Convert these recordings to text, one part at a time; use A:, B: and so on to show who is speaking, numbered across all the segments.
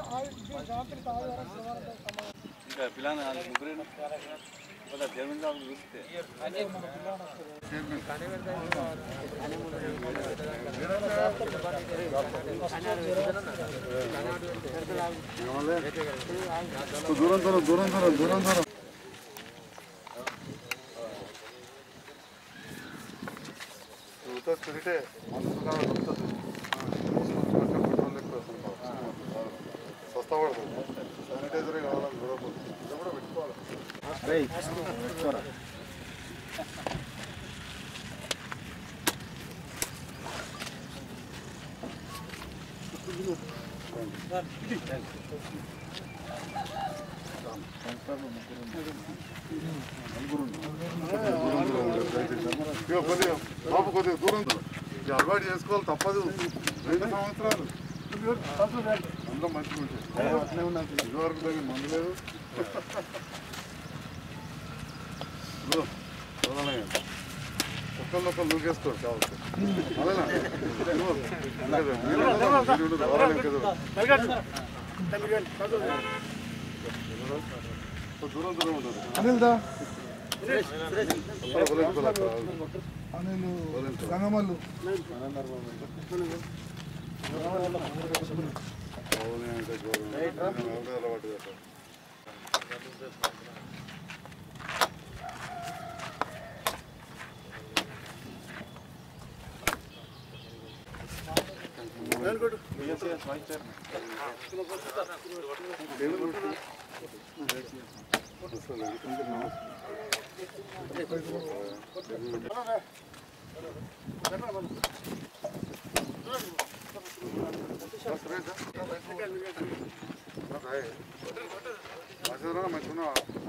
A: ఇంకా పిల్లలు ముగ్గురు జమీందారు చూస్తే
B: దూరం దూరం దూరం దూరం దూరం దూరం ఉత్త స్పిరిటే మనసుగా వస్తుంది స్వస్థ పడుతుంది శానిటైజర్ కావాలని చూడకూడదు ఇది కూడా పెట్టుకోవాలి ఇగో కొద్దిగా బాబు కొద్దిగా దూరం ఇది అలవాటు చేసుకోవాలి తప్పదు రెండు సంవత్సరాలు అందరం మంచిగా ఉంటాయి అట్లే ఉన్నాం ఇదివరకు దానికి మందు లేదు ఇదిగో, చూడాలి. ఒక్కళ్ళు ఒక్కళ్ళు దూకేసుకోరు కావచ్చు అదేనా ఇదిగో, లేదు, మీరు ఉండరు, మీరు ఉండరు, ఎవరైనా ఇంకా చూడండి. దూరం దూరం ఉంటుంది
C: అనిల్దా
B: వదిలేసుకోవాలి.
C: అనిల్ గంగమల్లు
B: అవునే అంటే ఘోరం. నేను ఒకటే అలవాటు చేస్తాను. మంచిదా మంచిగా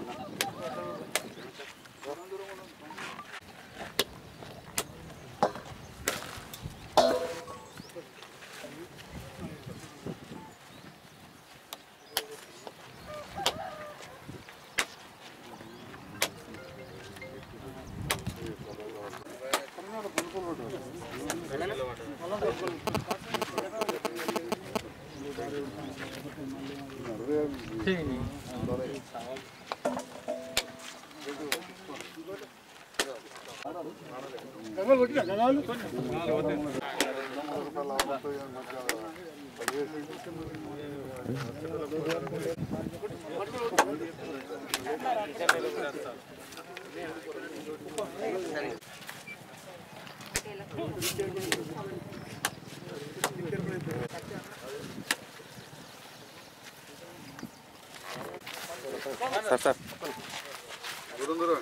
B: దూరం దూరం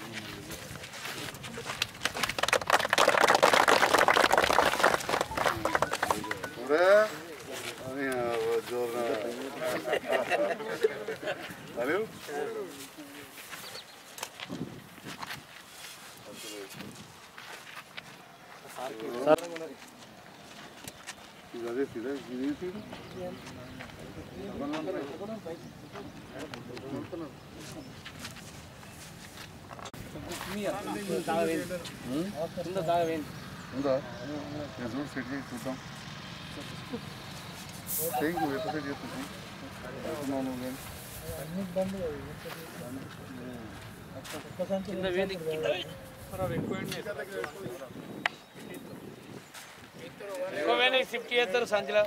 B: ఒరే అని జోర్ అనిల్ ఇది అదే సీదా ఇది సీదా ఉందా నేను చూడు సెట్ చేసి చూద్దాం చేయి నువ్వు ఎట్లా సెట్ చేస్తుంది చేస్తున్నావు నువ్వు కానీ
D: షిఫ్ట్ చేస్తారు సంచిలో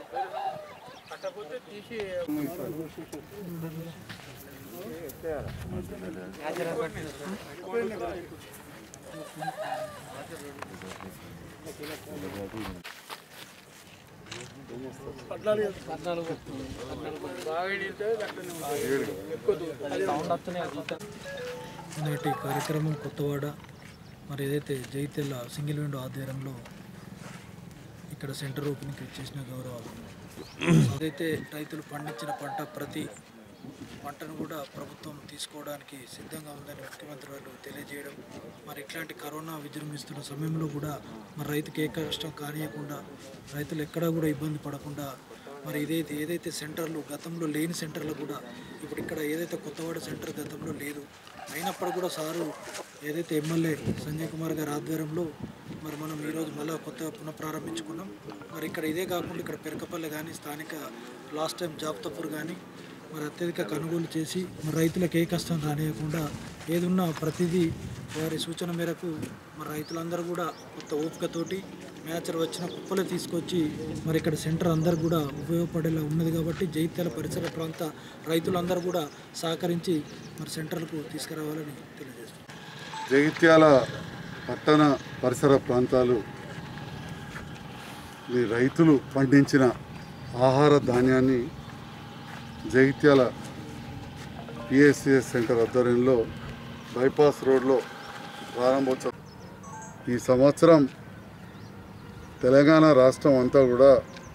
E: నేటి కార్యక్రమం కొత్తవాడ మరి ఏదైతే జైతెల్ల సింగిల్ విండో ఆధ్వర్యంలో ఇక్కడ సెంటర్ ఓపెనింగ్ చేసిన గౌరవాలు ఏదైతే రైతులు పండించిన పంట ప్రతి పంటను కూడా ప్రభుత్వం తీసుకోవడానికి సిద్ధంగా ఉందని ముఖ్యమంత్రి వారు తెలియజేయడం మరి ఇట్లాంటి కరోనా విజృంభిస్తున్న సమయంలో కూడా మరి రైతుకి ఏ కష్టం కానియకుండా రైతులు ఎక్కడా కూడా ఇబ్బంది పడకుండా మరి ఇదైతే ఏదైతే సెంటర్లు గతంలో లేని సెంటర్లు కూడా ఇప్పుడు ఇక్కడ ఏదైతే కొత్తవాడ సెంటర్ గతంలో లేదు అయినప్పుడు కూడా సారు ఏదైతే ఎమ్మెల్యే సంజయ్ కుమార్ గారి ఆధ్వర్యంలో మరి మనం ఈరోజు మళ్ళీ కొత్తగా పునఃప్రారంభించుకున్నాం మరి ఇక్కడ ఇదే కాకుండా ఇక్కడ పెరకపల్లి కానీ స్థానిక లాస్ట్ టైం జాబ్తపూర్ కానీ మరి అత్యధిక కొనుగోలు చేసి మరి రైతులకు ఏ కష్టం రానియకుండా ఏదున్నా ప్రతిదీ వారి సూచన మేరకు మరి రైతులందరూ కూడా కొత్త ఓపికతోటి మ్యాచర్ వచ్చిన కుప్పలే తీసుకొచ్చి మరి ఇక్కడ సెంటర్ అందరు కూడా ఉపయోగపడేలా ఉన్నది కాబట్టి జైత్యాల పరిసర ప్రాంత రైతులందరూ కూడా సహకరించి మరి సెంటర్లకు తీసుకురావాలని తెలియజేస్తున్నాం
B: జగిత్యాల పట్టణ పరిసర ప్రాంతాలు ఈ రైతులు పండించిన ఆహార ధాన్యాన్ని జగిత్యాల పిఎస్సిఎస్ సెంటర్ ఆధ్వర్యంలో బైపాస్ రోడ్లో ప్రారంభోత్సవం ఈ సంవత్సరం తెలంగాణ రాష్ట్రం అంతా కూడా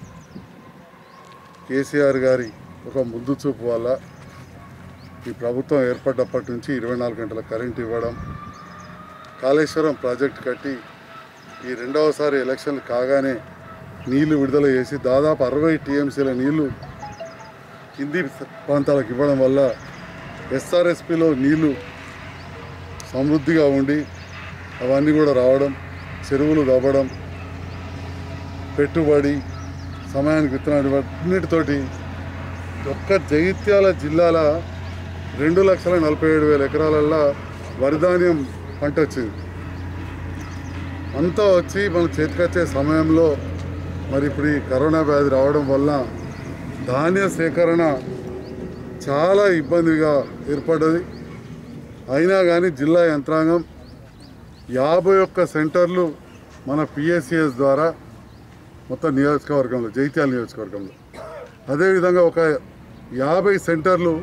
B: కేసీఆర్ గారి ఒక ముందు చూపు వల్ల ఈ ప్రభుత్వం ఏర్పడ్డప్పటి నుంచి ఇరవై నాలుగు గంటల కరెంట్ ఇవ్వడం కాళేశ్వరం ప్రాజెక్ట్ కట్టి ఈ రెండవసారి ఎలక్షన్లు కాగానే నీళ్లు విడుదల చేసి దాదాపు అరవై టీఎంసీల నీళ్లు కింది ప్రాంతాలకు ఇవ్వడం వల్ల ఎస్ఆర్ఎస్పిలో నీళ్లు సమృద్ధిగా ఉండి అవన్నీ కూడా రావడం చెరువులు దవ్వడం పెట్టుబడి సమయానికి విత్తనాలు ఇవ్వడం అన్నిటితోటి ఒక్క జగిత్యాల జిల్లాల రెండు లక్షల నలభై ఏడు వేల ఎకరాలల్లో వరిధాన్యం పంట వచ్చింది అంతా వచ్చి మన చేతికొచ్చే సమయంలో మరి ఇప్పుడు ఈ కరోనా వ్యాధి రావడం వల్ల ధాన్య సేకరణ చాలా ఇబ్బందిగా ఏర్పడ్డది అయినా కానీ జిల్లా యంత్రాంగం యాభై ఒక్క సెంటర్లు మన పిఎస్సిఎస్ ద్వారా మొత్తం నియోజకవర్గంలో జైత్యాల నియోజకవర్గంలో అదేవిధంగా ఒక యాభై సెంటర్లు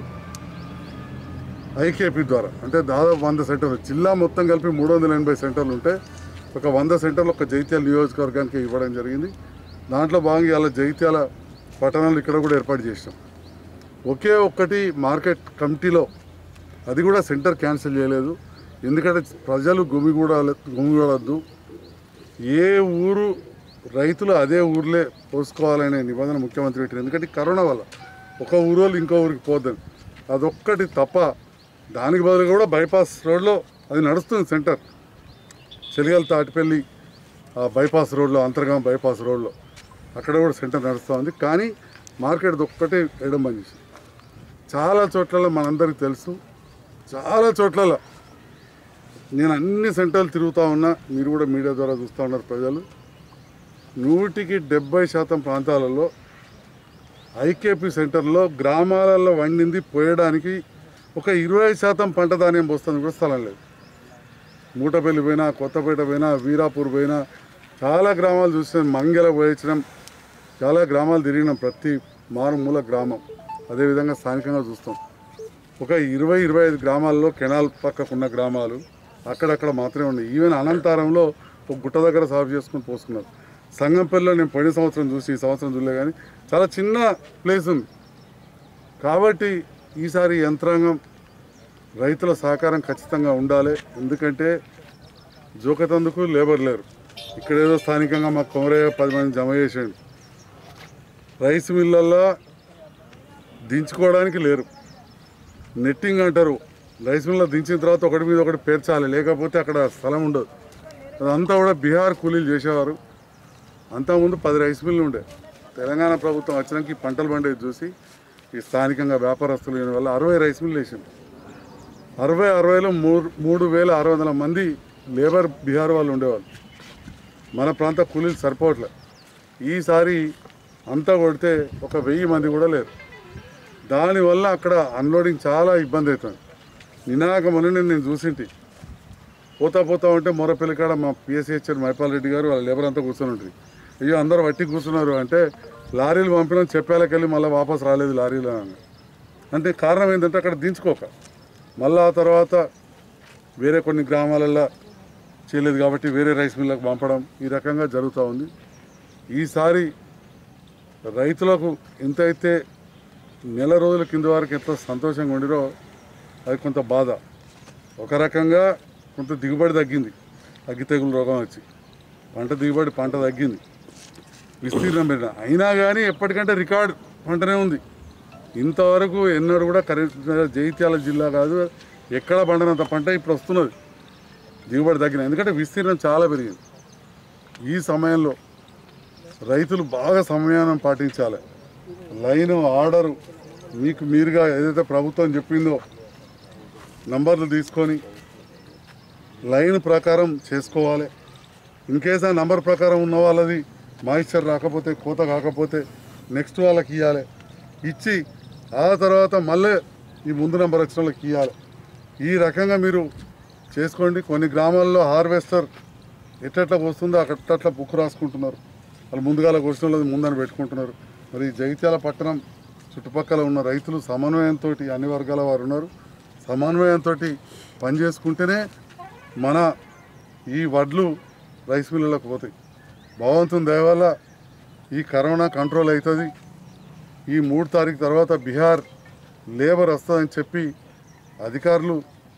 B: ఐకేపీ ద్వారా అంటే దాదాపు వంద సెంటర్లు జిల్లా మొత్తం కలిపి మూడు వందల ఎనభై సెంటర్లు ఉంటే ఒక వంద సెంటర్లు ఒక జైత్యాల నియోజకవర్గానికి ఇవ్వడం జరిగింది దాంట్లో భాగంగా ఇలా జైత్యాల పట్టణాలు ఇక్కడ కూడా ఏర్పాటు చేసినాం ఒకే ఒక్కటి మార్కెట్ కమిటీలో అది కూడా సెంటర్ క్యాన్సిల్ చేయలేదు ఎందుకంటే ప్రజలు గుమిగూడ గుమిగూడద్దు ఏ ఊరు రైతులు అదే ఊర్లే పోసుకోవాలనే నిబంధన ముఖ్యమంత్రి పెట్టారు ఎందుకంటే ఈ కరోనా వల్ల ఒక ఊరు వాళ్ళు ఇంకో ఊరికి పోద్దని అదొక్కటి తప్ప దానికి బదులు కూడా బైపాస్ రోడ్లో అది నడుస్తుంది సెంటర్ చెలిగల్ తాటిపల్లి ఆ బైపాస్ రోడ్లో అంతర్గాం బైపాస్ రోడ్లో అక్కడ కూడా సెంటర్ నడుస్తూ ఉంది కానీ మార్కెట్ ఒక్కటే వేయడం బంద్ చేసింది చాలా చోట్ల మనందరికీ తెలుసు చాలా చోట్ల నేను అన్ని సెంటర్లు తిరుగుతూ ఉన్నా మీరు కూడా మీడియా ద్వారా చూస్తూ ఉన్నారు ప్రజలు నూటికి డెబ్బై శాతం ప్రాంతాలలో ఐకేపీ సెంటర్లో గ్రామాలలో వండింది పోయడానికి ఒక ఇరవై శాతం పంట ధాన్యం పోస్తుంది కూడా స్థలం లేదు మూటపల్లి పోయినా కొత్తపేట పోయినా వీరాపూర్ పోయినా చాలా గ్రామాలు చూసినాం మంగెల పోయించడం చాలా గ్రామాలు తిరిగినాం ప్రతి మారుమూల గ్రామం అదేవిధంగా స్థానికంగా చూస్తాం ఒక ఇరవై ఇరవై ఐదు గ్రామాల్లో కెనాల్ పక్కకున్న గ్రామాలు అక్కడక్కడ మాత్రమే ఉన్నాయి ఈవెన్ అనంతారంలో ఒక గుట్ట దగ్గర సాగు చేసుకుని పోసుకున్నారు సంగంపల్లిలో నేను పోయిన సంవత్సరం చూసి ఈ సంవత్సరం చూడలే కానీ చాలా చిన్న ప్లేస్ ఉంది కాబట్టి ఈసారి యంత్రాంగం రైతుల సహకారం ఖచ్చితంగా ఉండాలి ఎందుకంటే జోకతందుకు లేబర్ లేరు ఇక్కడ ఏదో స్థానికంగా మా కొమరయ్య పది మంది జమ చేసేయండి రైస్ మిల్లల్లో దించుకోవడానికి లేరు నెట్టింగ్ అంటారు రైస్ మిల్లో దించిన తర్వాత ఒకటి మీద ఒకటి పేర్చాలి లేకపోతే అక్కడ స్థలం ఉండదు అదంతా కూడా బీహార్ కూలీలు చేసేవారు అంతకుముందు పది రైస్ మిల్లు ఉండే తెలంగాణ ప్రభుత్వం వచ్చినాక ఈ పంటలు పండేది చూసి ఈ స్థానికంగా వ్యాపారస్తులు లేని వల్ల అరవై రైస్ మిల్లు వేసింది అరవై అరవైలో మూడు మూడు వేల ఆరు వందల మంది లేబర్ బీహార్ వాళ్ళు ఉండేవాళ్ళు మన ప్రాంత కూలీలు సరిపోవట్లే ఈసారి అంతా కొడితే ఒక వెయ్యి మంది కూడా లేరు దానివల్ల అక్కడ అన్లోడింగ్ చాలా ఇబ్బంది అవుతుంది నినాక మొన్న నేను చూసింటి పోతా పోతా ఉంటే మొరపల్లి కాడ మా పిఎస్సిహెచ్ఎన్ మైపాల్ రెడ్డి గారు వాళ్ళ లేబర్ అంతా కూర్చొని ఉంటుంది అయ్యో అందరూ వట్టి కూర్చున్నారు అంటే లారీలు పంపినాం చెప్పేళ్ళకెళ్ళి మళ్ళీ వాపస్ రాలేదు లారీలు అని అంటే కారణం ఏంటంటే అక్కడ దించుకోక మళ్ళీ ఆ తర్వాత వేరే కొన్ని గ్రామాలల్లో చేయలేదు కాబట్టి వేరే రైస్ మిల్లకు పంపడం ఈ రకంగా జరుగుతూ ఉంది ఈసారి రైతులకు ఎంతైతే నెల రోజుల కింద వరకు ఎంత సంతోషంగా ఉండిరో అది కొంత బాధ ఒక రకంగా కొంత దిగుబడి తగ్గింది అగ్గి తెగులు రోగం వచ్చి పంట దిగుబడి పంట తగ్గింది విస్తీర్ణం పెరిగిన అయినా కానీ ఎప్పటికంటే రికార్డ్ పంటనే ఉంది ఇంతవరకు ఎన్నడూ కూడా కరీంనగర్ జగిత్యాల జిల్లా కాదు ఎక్కడ పండనంత పంట ఇప్పుడు వస్తున్నది దిగుబడి తగ్గిన ఎందుకంటే విస్తీర్ణం చాలా పెరిగింది ఈ సమయంలో రైతులు బాగా సమయాన్ని పాటించాలి లైన్ ఆర్డరు మీకు మీరుగా ఏదైతే ప్రభుత్వం చెప్పిందో నంబర్లు తీసుకొని లైన్ ప్రకారం చేసుకోవాలి ఇన్ కేస్ ఆ నంబర్ ప్రకారం ఉన్న వాళ్ళది మాయిశ్చర్ రాకపోతే కోత కాకపోతే నెక్స్ట్ వాళ్ళకి ఇవ్వాలి ఇచ్చి ఆ తర్వాత మళ్ళీ ఈ ముందు నెంబర్ వచ్చిన వాళ్ళకి ఇవ్వాలి ఈ రకంగా మీరు చేసుకోండి కొన్ని గ్రామాల్లో హార్వెస్టర్ ఎట్లెట్లా వస్తుందో అట్లా బుక్ రాసుకుంటున్నారు వాళ్ళు ముందుగాల వచ్చిన వాళ్ళది ముందని పెట్టుకుంటున్నారు మరి జగిత్యాల పట్టణం చుట్టుపక్కల ఉన్న రైతులు సమన్వయంతో అన్ని వర్గాల వారు ఉన్నారు సమన్వయంతో పనిచేసుకుంటేనే మన ఈ వడ్లు రైస్ మిల్లులకు పోతాయి భగవంతుని దయ వల్ల ఈ కరోనా కంట్రోల్ అవుతుంది ఈ మూడు తారీఖు తర్వాత బీహార్ లేబర్ వస్తుందని చెప్పి అధికారులు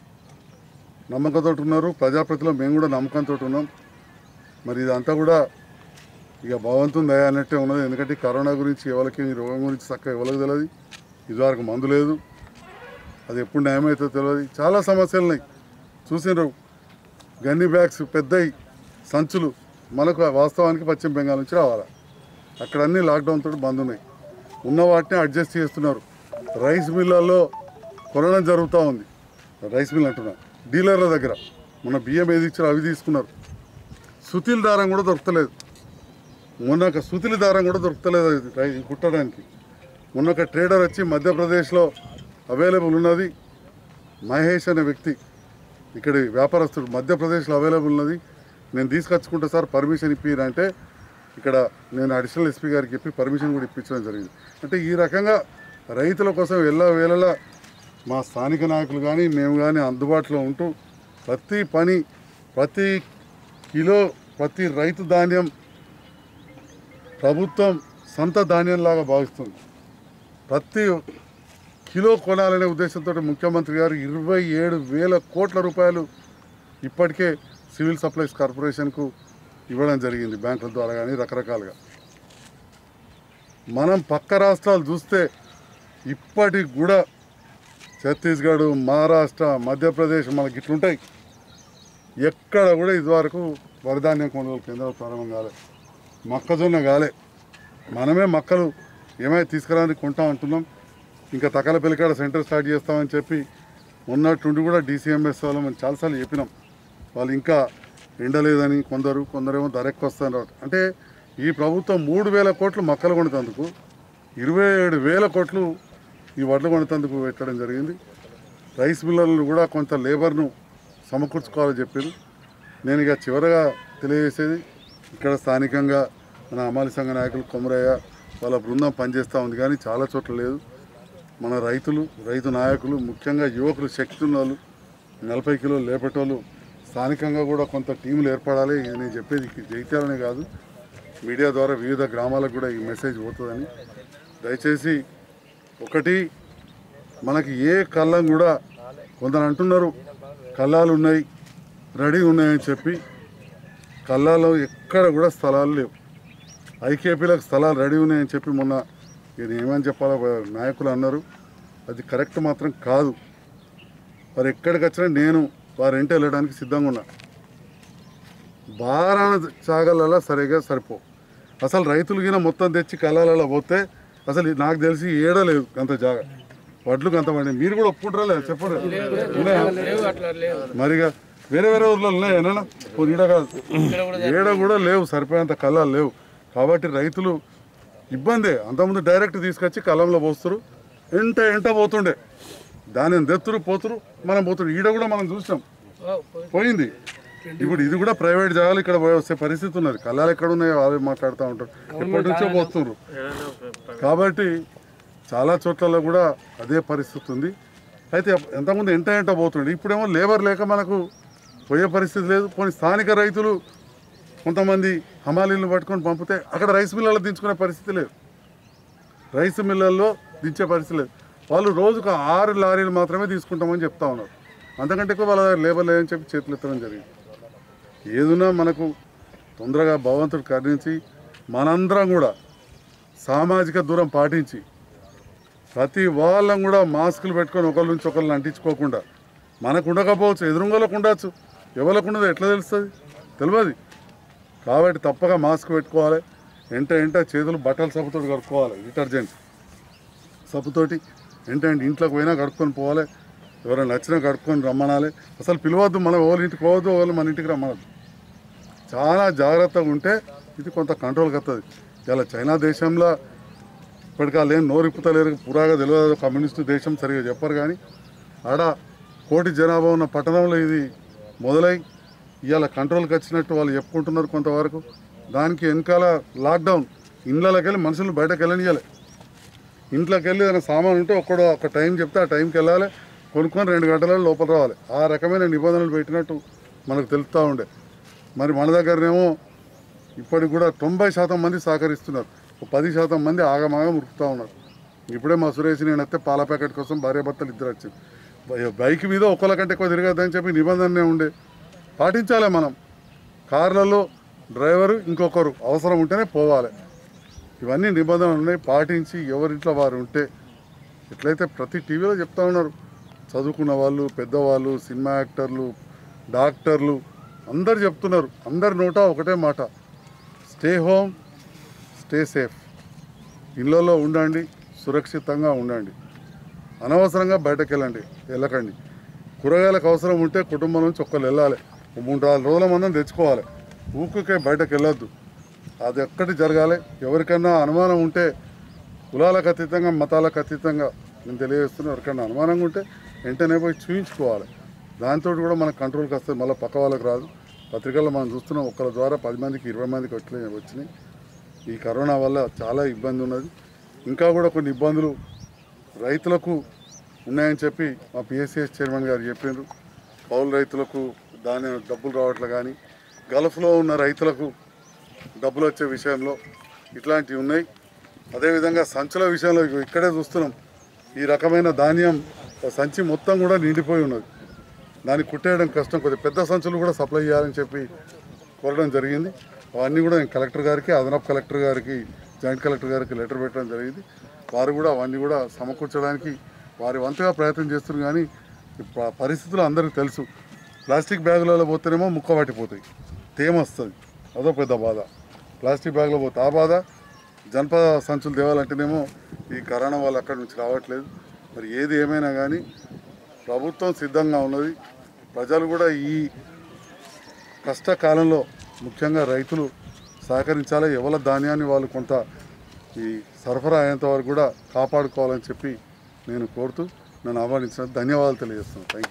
B: నమ్మకంతో ఉన్నారు ప్రజాప్రతిలో మేము కూడా నమ్మకంతో ఉన్నాం మరి ఇదంతా కూడా ఇక భగవంతుని దయ అన్నట్టే ఉన్నది ఎందుకంటే ఈ కరోనా గురించి ఎవరికి ఈ రోగం గురించి చక్కగా ఎవరికి తెలియదు ఇదివరకు మందు లేదు అది ఎప్పుడు న్యాయమవుతుందో తెలియదు చాలా సమస్యలు ఉన్నాయి చూసినారు గన్ని బ్యాగ్స్ పెద్దవి సంచులు మనకు వాస్తవానికి పశ్చిమ బెంగాల్ నుంచి రావాలి అక్కడ అన్ని లాక్డౌన్ తోటి బంద్ ఉన్నాయి ఉన్న వాటిని అడ్జస్ట్ చేస్తున్నారు రైస్ మిల్లల్లో కొనడం జరుగుతూ ఉంది రైస్ మిల్ అంటున్నా డీలర్ల దగ్గర మన బియ్యం ఏది ఇచ్చారో అవి తీసుకున్నారు సుతిల దారం కూడా దొరకలేదు మొన్న ఒక సుతిలి దారం కూడా దొరకలేదు అది రై- కుట్టడానికి మొన్న ఒక ట్రేడర్ వచ్చి మధ్యప్రదేశ్లో అవైలబుల్ ఉన్నది మహేష్ అనే వ్యక్తి ఇక్కడి వ్యాపారస్తుడు మధ్యప్రదేశ్లో అవైలబుల్ ఉన్నది నేను తీసుకొచ్చుకుంటా సార్ పర్మిషన్ ఇప్పిరంటే ఇక్కడ నేను అడిషనల్ ఎస్పీ గారికి చెప్పి పర్మిషన్ కూడా ఇప్పించడం జరిగింది అంటే ఈ రకంగా రైతుల కోసం ఎల్ల వేళలా మా స్థానిక నాయకులు కానీ మేము కానీ అందుబాటులో ఉంటూ ప్రతి పని ప్రతి కిలో ప్రతి రైతు ధాన్యం ప్రభుత్వం సొంత ధాన్యంలాగా భావిస్తుంది ప్రతి కిలో కొనాలనే ఉద్దేశంతో ముఖ్యమంత్రి గారు ఇరవై ఏడు వేల కోట్ల రూపాయలు ఇప్పటికే సివిల్ సప్లైస్ కార్పొరేషన్కు ఇవ్వడం జరిగింది బ్యాంకుల ద్వారా కానీ రకరకాలుగా మనం పక్క రాష్ట్రాలు చూస్తే ఇప్పటికి కూడా ఛత్తీస్గఢ్ మహారాష్ట్ర మధ్యప్రదేశ్ మనకి ఇట్లుంటాయి ఎక్కడ కూడా ఇదివరకు వరధాన్యం కొనుగోలు కేంద్రాలు ప్రారంభం కాలే మొక్కజొన్న కాలే మనమే మొక్కలు ఏమైనా తీసుకురాని కొంటాం అంటున్నాం ఇంకా తకల పిలికాడ సెంటర్ స్టార్ట్ చేస్తామని చెప్పి ఉన్నట్టుండి కూడా డీసీఎంఎస్ వాళ్ళు మనం చాలాసార్లు చెప్పినాం వాళ్ళు ఇంకా ఎండలేదని కొందరు కొందరేమో ధర ఎక్కువ వస్తారు అంటే ఈ ప్రభుత్వం మూడు వేల కోట్లు మొక్కలు కొనేందుకు ఇరవై ఏడు వేల కోట్లు ఈ వడ్లు కొనేందుకు పెట్టడం జరిగింది రైస్ మిల్లర్లు కూడా కొంత లేబర్ను సమకూర్చుకోవాలని చెప్పారు నేను ఇక చివరగా తెలియజేసేది ఇక్కడ స్థానికంగా మన అమాలి సంఘ నాయకులు కొమరయ్య వాళ్ళ బృందం పనిచేస్తూ ఉంది కానీ చాలా చోట్ల లేదు మన రైతులు రైతు నాయకులు ముఖ్యంగా యువకులు శక్తి ఉన్న వాళ్ళు నలభై కిలోలు లేపటోళ్ళు స్థానికంగా కూడా కొంత టీములు ఏర్పడాలి ఇది నేను చెప్పేది ఇది జైత్యాలనే కాదు మీడియా ద్వారా వివిధ గ్రామాలకు కూడా ఈ మెసేజ్ పోతుందని దయచేసి ఒకటి మనకి ఏ కళ్ళం కూడా కొందరు అంటున్నారు కళ్ళాలు ఉన్నాయి రెడీ ఉన్నాయని చెప్పి కళ్ళాలో ఎక్కడ కూడా స్థలాలు లేవు ఐకేపీలకు స్థలాలు రెడీ ఉన్నాయని చెప్పి మొన్న నేను ఏమని చెప్పాలో నాయకులు అన్నారు అది కరెక్ట్ మాత్రం కాదు వారు ఎక్కడికి వచ్చినా నేను వారి ఇంటి వెళ్ళడానికి సిద్ధంగా ఉన్నా బారాన చాగలలో సరిగా సరిపో అసలు రైతులు గిన మొత్తం తెచ్చి కళాలలో పోతే అసలు ఇది నాకు తెలిసి ఏడలేదు అంత జాగా వడ్లు అంత పండి మీరు కూడా ఒప్పుకుంటారా లేదా చెప్పండి ఉన్నాయా? మరిగా వేరే వేరే ఊర్లో ఉన్నాయా ఏమైనా? పోనీ ఈడ కాదు ఏడ కూడా లేవు సరిపోయేంత కళ్ళాలు లేవు కాబట్టి రైతులు ఇబ్బందే అంతకుముందు డైరెక్ట్ తీసుకొచ్చి కళ్ళంలో పోస్తారు ఎంట ఎంట పోతుండే దాని తెత్తురు పోతురు మనం పోతురు ఈడ కూడా మనం చూసాం పోయింది ఇప్పుడు ఇది కూడా ప్రైవేట్ జాగాలు ఇక్కడ పోయి వస్తే పరిస్థితి ఉన్నది కళ్ళాలు ఎక్కడ ఉన్నాయో అవి మాట్లాడుతూ ఉంటారు ఎప్పటి నుంచో పోతున్నారు కాబట్టి చాలా చోట్లలో కూడా అదే పరిస్థితి ఉంది అయితే ఎంతమంది ఎంట ఎంట పోతుండే ఇప్పుడేమో లేబర్ లేక మనకు పోయే పరిస్థితి లేదు కొన్ని స్థానిక రైతులు కొంతమంది హమాలీలను పట్టుకొని పంపితే అక్కడ రైస్ మిల్లల్లో దించుకునే పరిస్థితి లేదు రైస్ మిల్లల్లో దించే పరిస్థితి లేదు వాళ్ళు రోజుకు ఆరు లారీలు మాత్రమే తీసుకుంటామని చెప్తా ఉన్నారు అంతకంటే ఎక్కువ వాళ్ళ దగ్గర లేబర్ లేదని చెప్పి చేతులు ఎత్తడం జరిగింది ఏదున్నా మనకు తొందరగా భగవంతుడు కరుణించి మనందరం కూడా సామాజిక దూరం పాటించి ప్రతి వాళ్ళం కూడా మాస్కులు పెట్టుకొని ఒకరి నుంచి ఒకరిని అంటించుకోకుండా మనకు ఉండకపోవచ్చు ఎదురుంగోలకు ఉండొచ్చు ఎవరికి ఉండదు ఎట్లా తెలుస్తుంది తెలియదు కాబట్టి తప్పక మాస్క్ పెట్టుకోవాలి ఎంట ఎంట చేతులు బట్టల సబ్బుతోటి కడుక్కోవాలి డిటర్జెంట్ సబ్బుతోటి ఎంట ఎంట ఇంట్లోకి పోయినా కడుక్కొని పోవాలి ఎవరైనా నచ్చినా కడుక్కొని రమ్మనాలి అసలు పిలవద్దు మనం ఎవరి ఇంటికి పోవద్దు వాళ్ళు మన ఇంటికి రమ్మనద్దు చాలా జాగ్రత్తగా ఉంటే ఇది కొంత కంట్రోల్కి వస్తుంది ఇలా చైనా దేశంలో ఇప్పటికా లేని నోరిప్పుతలేరు పురాగా తెలియదు కమ్యూనిస్టు దేశం సరిగా చెప్పరు కానీ ఆడ కోటి జనాభా ఉన్న పట్టణంలో ఇది మొదలై ఇవాళ కంట్రోల్కి వచ్చినట్టు వాళ్ళు చెప్పుకుంటున్నారు కొంతవరకు దానికి వెనకాల లాక్డౌన్ ఇళ్ళకి వెళ్ళి మనుషులు బయటకు వెళ్ళనియాలి ఇంట్లోకి వెళ్ళి ఏదైనా సామాన్ ఉంటే ఒక్కడో ఒక టైం చెప్తే ఆ టైంకి వెళ్ళాలి కొనుక్కొని రెండు గంటలలో లోపల రావాలి ఆ రకమైన నిబంధనలు పెట్టినట్టు మనకు తెలుస్తూ ఉండే మరి మన దగ్గరనేమో ఇప్పటికి కూడా తొంభై శాతం మంది సహకరిస్తున్నారు ఒక పది శాతం మంది ఆగమాగం ఉరుకుతూ ఉన్నారు ఇప్పుడే మా సురేష్ నేను వస్తే పాల ప్యాకెట్ కోసం భార్యాభర్తలు ఇద్దరు వచ్చింది బై- బైక్ మీద ఒకళ్ళ కంటే ఎక్కువ తిరగద్దని చెప్పి నిబంధననే ఉండే పాటించాలి మనం కార్లలో డ్రైవరు ఇంకొకరు అవసరం ఉంటేనే పోవాలి ఇవన్నీ నిబంధనలు ఉన్నాయి పాటించి ఎవరింట్లో వారు ఉంటే ఎట్లయితే ప్రతి టీవీలో చెప్తా ఉన్నారు చదువుకున్న వాళ్ళు పెద్దవాళ్ళు సినిమా యాక్టర్లు డాక్టర్లు అందరు చెప్తున్నారు అందరి నోట ఒకటే మాట స్టే హోమ్ స్టే సేఫ్ ఇళ్ళలో ఉండండి సురక్షితంగా ఉండండి అనవసరంగా బయటకు వెళ్ళండి వెళ్ళకండి కూరగాయలకు అవసరం ఉంటే కుటుంబం నుంచి ఒక్కరు వెళ్ళాలి ఓ మూడు నాలుగు రోజుల మందం తెచ్చుకోవాలి ఊరికే బయటకు వెళ్ళొద్దు అది ఒక్కటి జరగాలి ఎవరికైనా అనుమానం ఉంటే కులాలకు అతీతంగా మతాలకు అతీతంగా నేను తెలియజేస్తున్నా ఎవరికైనా అనుమానంగా ఉంటే వెంటనే పోయి చూయించుకోవాలి దాంతో కూడా మనకు కంట్రోల్కి వస్తుంది మళ్ళీ పక్క వాళ్ళకి రాదు పత్రికల్లో మనం చూస్తున్నాం ఒకరి ద్వారా పది మందికి ఇరవై మందికి వచ్చి వచ్చినాయి ఈ కరోనా వల్ల చాలా ఇబ్బంది ఉన్నది ఇంకా కూడా కొన్ని ఇబ్బందులు రైతులకు ఉన్నాయని చెప్పి మా పిఎస్సిఎస్ చైర్మన్ గారు చెప్పారు కౌలు రైతులకు దాని డబ్బులు రావట్లే కానీ గల్ఫ్లో ఉన్న రైతులకు డబ్బులు వచ్చే విషయంలో ఇట్లాంటివి ఉన్నాయి అదేవిధంగా సంచుల విషయంలో ఇగో ఇక్కడే చూస్తున్నాం ఈ రకమైన ధాన్యం సంచి మొత్తం కూడా నిండిపోయి ఉన్నది దాన్ని కుట్టేయడం కష్టం కొద్దిగా పెద్ద సంచులు కూడా సప్లై చేయాలని చెప్పి కోరడం జరిగింది అవన్నీ కూడా నేను కలెక్టర్ గారికి అదనపు కలెక్టర్ గారికి జాయింట్ కలెక్టర్ గారికి లెటర్ పెట్టడం జరిగింది వారు కూడా అవన్నీ కూడా సమకూర్చడానికి వారి వంతుగా ప్రయత్నం చేస్తున్నారు కానీ ఈ ప- పరిస్థితులు అందరికీ తెలుసు ప్లాస్టిక్ బ్యాగులలో పోతేనేమో ముక్క పట్టిపోతాయి తేమ వస్తుంది అదో పెద్ద బాధ ప్లాస్టిక్ బ్యాగ్లో పోతే ఆ బాధ జనపద సంచులు తేవాలంటేనేమో ఈ కరోనా వాళ్ళు అక్కడి నుంచి రావట్లేదు మరి ఏది ఏమైనా కానీ ప్రభుత్వం సిద్ధంగా ఉన్నది ప్రజలు కూడా ఈ కష్టకాలంలో ముఖ్యంగా రైతులు సహకరించాలి ఎవరి ధాన్యాన్ని వాళ్ళు కొంత ఈ సరఫరా అయ్యేంత వరకు కూడా కాపాడుకోవాలని చెప్పి నేను కోరుతూ నన్ను ఆహ్వానించిన ధన్యవాదాలు తెలియజేస్తున్నాను థ్యాంక్ యూ